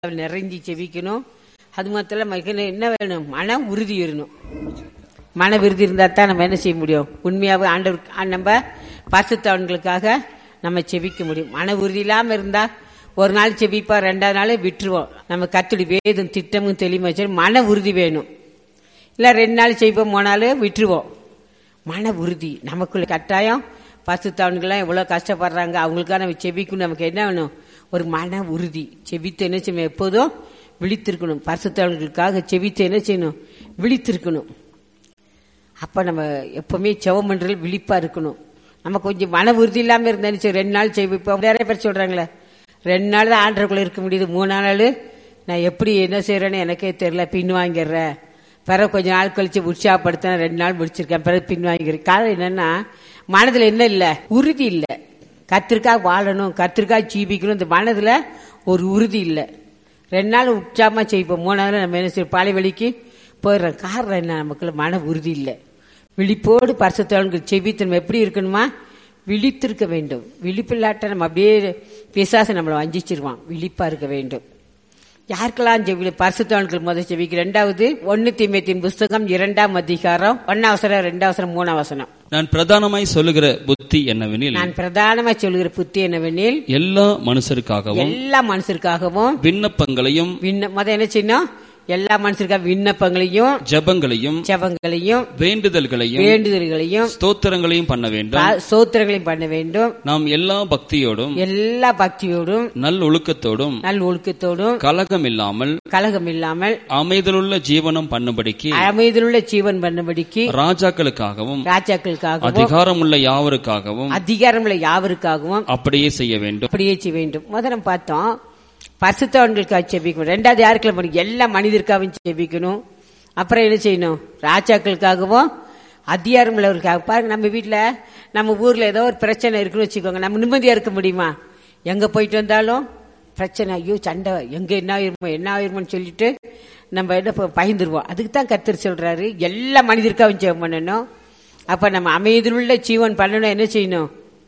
நிறைஞ்சி செவிக்கணும் அது மாத்திரம் நமக்கு என்ன வேணும் மன உறுதி இருக்கணும் மன விருதி இருந்தா தான் நம்ம என்ன செய்ய முடியும் உண்மையாவே ஆண்டவர் ஆ- நம்ம பரிசுத்தவன்களுக்காக நம்ம செபிக்க முடியும் மன உறுதி இல்லாம இருந்தா ஒரு நாள் செபிப்பா ரெண்டாவது நாள் விட்டுருவோம் நம்ம கத்துடி வேதம் திட்டமும் தெளிவுமா வச்சு மன உறுதி வேணும் இல்ல ரெண்டு நாள் செய்வோம் மூணு விட்டுருவோம் மன உறுதி நமக்குள்ள கட்டாயம் பசுத்தவன்கள்லாம் எவ்வளவு கஷ்டப்படுறாங்க அவங்களுக்காக நம்ம செபிக்கணும் நமக்கு என்ன வேணும் ஒரு மன உறுதி செபித்து என்ன செய்யணும் எப்போதும் விழித்திருக்கணும் பரிசுத்தவன்களுக்காக செபித்து என்ன செய்யணும் விழித்திருக்கணும் அப்ப நம்ம எப்பவுமே செவம் பண்றது விழிப்பா இருக்கணும் நம்ம கொஞ்சம் மன உறுதி இல்லாம இருந்தேன்னு சரி ரெண்டு நாள் செய்வோம் இப்போ நிறைய பேர் சொல்றாங்களே ரெண்டு நாள் தான் ஆண்டருக்குள்ள இருக்க முடியுது மூணு நாள் நான் எப்படி என்ன செய்யறேன்னு எனக்கே தெரியல பின் வாங்கிடுறேன் பிறகு கொஞ்ச நாள் கழிச்சு உற்சாகப்படுத்தின ரெண்டு நாள் முடிச்சிருக்கேன் பிறகு பின் வாங்கிக்கிறேன் காரணம் என்னன்னா மனதுல என்ன இல்ல உறுதி இல்ல கத்திரிக்காய் வாழணும் கத்திரிக்காய் ஜீபிக்கணும் இந்த மனதுல ஒரு உறுதி இல்ல ரெண்டு நாள் உற்சாகமா செய்வோம் மூணாவது நம்ம என்ன செய்வோம் பாலை வலிக்கு போயிடுறோம் காரணம் என்ன நமக்குள்ள மன உறுதி இல்லை விழிப்போடு பரிசுத்தவன்கள் செபித்து நம்ம எப்படி இருக்கணுமா விழித்திருக்க வேண்டும் விழிப்பில்லாட்ட நம்ம அப்படியே பிசாசு நம்மளை வஞ்சிச்சிருவான் விழிப்பா இருக்க வேண்டும் யாருக்கெல்லாம் செவி பரிசுத்தவன்கள் முதல் செவிக்கு ரெண்டாவது ஒன்னு தீமைத்தின் புஸ்தகம் இரண்டாம் அதிகாரம் ஒன்னாவசரம் ரெண்டாவசரம் மூணாவசனம் நான் பிரதானமாய் சொல்லுகிற புத்தி என்னவெனில் நான் பிரதானமா சொல்லுகிற புத்தி என்னவெனில் எல்லா மனுஷருக்காகவும் எல்லா மனுஷருக்காகவும் விண்ணப்பங்களையும் விண்ண முத என்ன செய்யணும் எல்லா மனுஷருக்காக விண்ணப்பங்களையும் ஜெபங்களையும் ஜெபங்களையும் வேண்டுதல்களையும் வேண்டுதல்களையும் ஸ்தோத்திரங்களையும் பண்ண வேண்டும் பா- சோத்திரங்களையும் பண்ண வேண்டும் நாம் எல்லா பக்தியோடும் எல்லா பக்தியோடும் நல் ஒழுக்கத்தோடும் நல் ஒழுக்கத்தோடும் கலகம் இல்லாமல் கலகம் இல்லாமல் அமைதலுள்ள ஜீவனம் பண்ணும்படிக்கு அமைதியுள்ள ஜீவன் பண்ணும்படிக்கு ராஜாக்களுக்காகவும் ராஜாக்களுக்காகவும் அதிகாரமுள்ள யாவருக்காகவும் அதிகாரமுள்ள யாவருக்காகவும் அப்படியே செய்ய வேண்டும் அப்படியே செய்ய வேண்டும் முதல்ல பார்த்தோம் பரிசுத்தவன்களுக்காக செபிக்கணும் ரெண்டாவது யாருக்குள்ள பண்ணணும் எல்லா மனிதருக்காகவும் செபிக்கணும் அப்புறம் என்ன செய்யணும் ராஜாக்களுக்காகவும் அதிகாரம் உள்ளவர்களுக்காக பாருங்க நம்ம வீட்ல நம்ம ஊர்ல ஏதோ ஒரு பிரச்சனை இருக்குன்னு வச்சுக்கோங்க நம்ம நிம்மதியா இருக்க முடியுமா எங்க போயிட்டு வந்தாலும் பிரச்சனை ஐயோ சண்டை எங்க என்ன ஆயிருமோ என்ன ஆயிருமோன்னு சொல்லிட்டு நம்ம என்ன ப- பயந்துருவோம் அதுக்கு தான் கத்தர் சொல்றாரு எல்லா மனிதருக்காகவும் ஜெபம் பண்ணணும் அப்ப நம்ம அமைதியுள்ள ஜீவன் பண்ணணும் என்ன செய்யணும்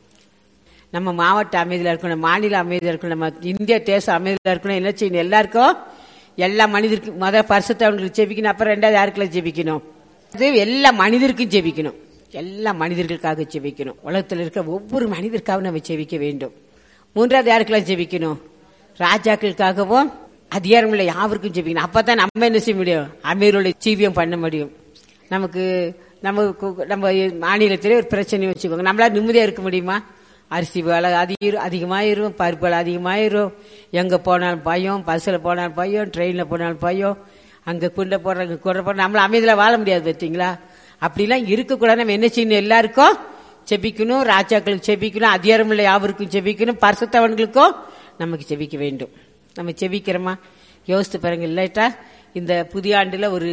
நம்ம மாவட்ட அமைதியில் இருக்கணும் மாநில அமைதியில் இருக்கணும் நம்ம இந்திய தேசம் அமைதியில் இருக்கணும் என்ன செய்யணும் எல்லாருக்கும் எல்லா மனிதருக்கு முதல் பரிசுத்தவங்களுக்கு ஜெபிக்கணும் அப்புறம் ரெண்டாவது யாருக்கெல்லாம் ஜெபிக்கணும் அது எல்லா மனிதருக்கும் ஜெபிக்கணும் எல்லா மனிதர்களுக்காக ஜெபிக்கணும் உலகத்தில் இருக்க ஒவ்வொரு மனிதருக்காகவும் நம்ம ஜெபிக்க வேண்டும் மூன்றாவது யாருக்கெல்லாம் ஜெபிக்கணும் ராஜாக்களுக்காகவும் அதிகாரமுள்ள யாவருக்கும் ஜெபிக்கணும் அப்பதான் நம்ம என்ன செய்ய முடியும் அமீரோட ஜீவியம் பண்ண முடியும் நமக்கு நம்ம கு- நம்ம மாநிலத்திலே ஒரு பிரச்சனை வச்சுக்கோங்க நம்மளால நிம்மதியா இருக்க முடியுமா அரிசி விலை அதிகம் அதிகமாயிரும் பருப்பு விலை அதிகமாயிரும் எங்க போனாலும் பயம் பஸ்ல போனாலும் பயம் ட்ரெயின்ல போனாலும் பயம் அங்க குண்டை போடுறாங்க குறை போடுற நம்மள அமைதியில வாழ முடியாது பார்த்தீங்களா அப்படிலாம் இருக்கக்கூடாது நம்ம என்ன செய்யணும் எல்லாருக்கும் செபிக்கணும் ராஜாக்களுக்கு செபிக்கணும் அதிகாரமுள்ள யாவருக்கும் செபிக்கணும் பரிசுத்தவன்களுக்கும் நமக்கு செபிக்க வேண்டும் நம்ம செபிக்கிறோமா யோசித்து பாருங்க இல்லாட்டா இந்த புதிய ஆண்டுல ஒரு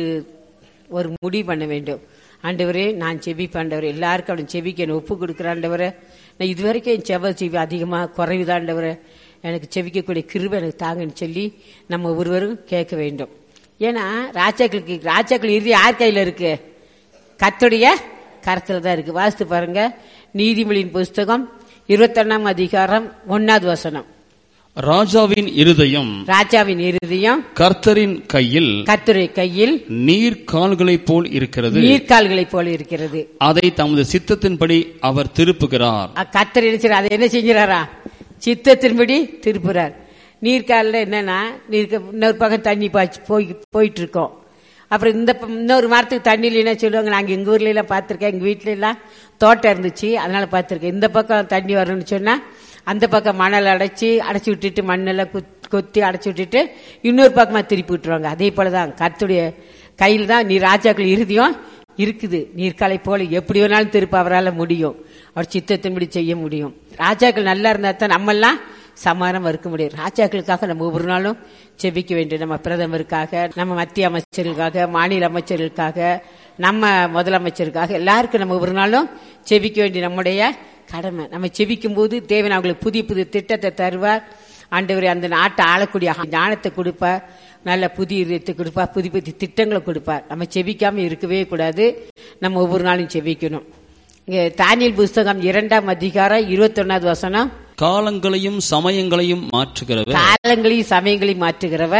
ஒரு முடிவு பண்ண வேண்டும் ஆண்டவரே நான் செபிப்ப ஆண்டவரே எல்லாருக்கும் அவன் செபிக்க என்னை ஒப்பு கொடுக்குற ஆண்டவரே நான் இதுவரைக்கும் என் செவ செவி அதிகமாக குறைவுதான் ஆண்டவரே எனக்கு செபிக்கக்கூடிய கிருபை எனக்கு தாங்கன்னு சொல்லி நம்ம ஒருவரும் கேட்க வேண்டும் ஏன்னா ராஜாக்களுக்கு ராஜாக்கள் இறுதி யார் கையில இருக்கு கத்துடைய கரத்துல தான் இருக்கு வாசித்து பாருங்க நீதிமொழியின் புஸ்தகம் இருபத்தொன்னாம் அதிகாரம் ஒன்னாவது வசனம் ராஜாவின் இருதயம் ராஜாவின் இருதயம் கர்த்தரின் கையில் கத்துரை கையில் நீர் கால்களைப் போல் இருக்கிறது நீர்க்கால்களைப் போல இருக்கிறது அதை தமது சித்தத்தின்படி அவர் திருப்புகிறார் கத்தர் நினைச்சார் அதை என்ன செஞ்சாரா சித்தத்தின்படி திருப்புறார் நீர்க்காலில் என்னன்னா நீர்க்க இன்னொரு பக்கம் தண்ணி பாய்ச்சி போய் போயிட்டு இருக்கோம் அப்புறம் இந்த பக்கம் இன்னொரு மரத்துக்கு தண்ணியில் என்ன சொல்லுவாங்க நாங்கள் எங்கள் ஊர்ல எல்லாம் பார்த்துருக்கேன் எங்கள் வீட்ல எல்லாம் தோட்டம் இருந்துச்சு அதனால பார்த்துருக்கேன் இந்த பக்கம் தண்ணி வரணும்னு சொன்னா அந்த பக்கம் மணல் அடைச்சி அடைச்சி விட்டுட்டு மண்ணெல்லாம் குத்- கொத்தி அடைச்சி விட்டுட்டு இன்னொரு பக்கமா திருப்பி விட்டுருவாங்க அதே போலதான் கர்த்தருடைய கையில் தான் நீ ராஜாக்கள் இறுதியும் இருக்குது நீர்க்காலை போல எப்படி வேணாலும் திருப்ப அவரால் முடியும் அவர் சித்தத்தின்படி செய்ய முடியும் ராஜாக்கள் நல்லா இருந்தா தான் நம்மெல்லாம் சமாதானம் இருக்க முடியும் ராஜாக்களுக்காக நம்ம ஒவ்வொரு நாளும் செபிக்க வேண்டும் நம்ம பிரதமருக்காக நம்ம மத்திய அமைச்சர்களுக்காக மாநில அமைச்சர்களுக்காக நம்ம முதலமைச்சருக்காக எல்லாருக்கும் நம்ம ஒவ்வொரு நாளும் செபிக்க வேண்டிய நம்முடைய கடமை நம்ம செபிக்கும் போது தேவன் அவங்களுக்கு புதிய புதிய திட்டத்தை தருவார் ஆண்டவர் அந்த நாட்டை ஆளக்கூடிய ஞானத்தை கொடுப்பார் நல்ல புதிய இதயத்தை கொடுப்பார் புதிய புதிய திட்டங்களை கொடுப்பார் நம்ம செபிக்காம இருக்கவே கூடாது நம்ம ஒவ்வொரு நாளும் செபிக்கணும் இங்க தானியல் புஸ்தகம் இரண்டாம் அதிகாரம் இருபத்தொன்னாவது வசனம் காலங்களையும் சமயங்களையும் மாற்றுகிறவர் காலங்களையும் சமயங்களையும் மாற்றுகிறவர்